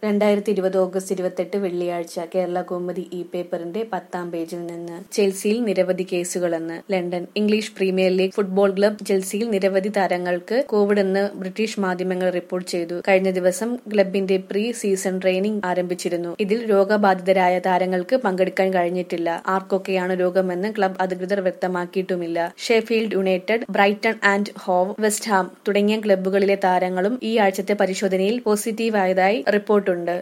രണ്ടായിരത്തി ഇരുപത് ഓഗസ്റ്റ് ഇരുപത്തെട്ട് വെള്ളിയാഴ്ച കേരള കൗമുദി ഇ പേപ്പറിന്റെ പത്താം പേജിൽ നിന്ന് ചെൽസിയിൽ നിരവധി കേസുകളെന്ന് London English premier league football club ചെൽസിയിൽ നിരവധി താരങ്ങൾക്ക് കോവിഡ് എന്ന് ബ്രിട്ടീഷ് മാധ്യമങ്ങൾ റിപ്പോർട്ട് ചെയ്തു കഴിഞ്ഞ ദിവസം ക്ലബിന്റെ പ്രീ സീസൺ ട്രെയിനിംഗ് ആരംഭിച്ചിരുന്നു ഇതിൽ രോഗബാധിതരായ താരങ്ങൾക്ക് പങ്കെടുക്കാൻ കഴിഞ്ഞിട്ടില്ല ആർക്കൊക്കെയാണ് രോഗമെന്ന് ക്ലബ് അധികൃതർ വ്യക്തമാക്കിയിട്ടുമില്ല Sheffield United Brighton and Hove West Ham തുടങ്ങിയ ക്ലബ്ബുകളിലെ താരങ്ങളും ഈ ആഴ്ചത്തെ പരിശോധനയിൽ പോസിറ്റീവായതായി റിപ്പോർട്ടുണ്ട്